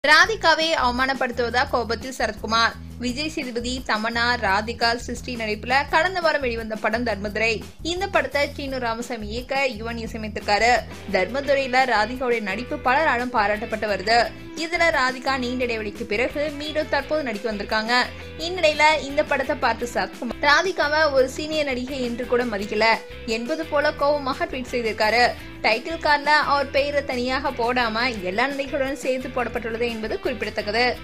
ராதிகாவை அவமானப்படுத்துவதா கோபத்தில் சரத்குமார் விஜய் சேதுபதி தமன்னா ராதிகா சிருஷ்டி நடிப்புல கடந்த வாரம் வெளிவந்த படம் தர்மதுரை இந்த படத்தை சீனு ராமசாமி இயக்க யுவன் இசையமைத்திருக்காரு தர்மதுரையில ராதிகாவுடைய நடிப்பு பலராலும் பாராட்டப்பட்டு வருது இதுல ராதிகா நீண்ட இடைவெளிக்கு பிறகு மீண்டும் தற்போது நடிக்க வந்திருக்காங்க இந்நிலையில இந்த படத்தை பார்த்து சரத்குமார் ராதிகாவை ஒரு சீனியர் நடிகை என்று கூட மதிக்கல என்பது போல கோபமாக ட்வீட் செய்திருக்காரு டைட்டில் கார்ட்ல அவர் பெயரை தனியாக போடாம எல்லா நடிகர்களுடன் சேர்த்து போடப்பட்டுள்ளது என்பது குறிப்பிடத்தக்கது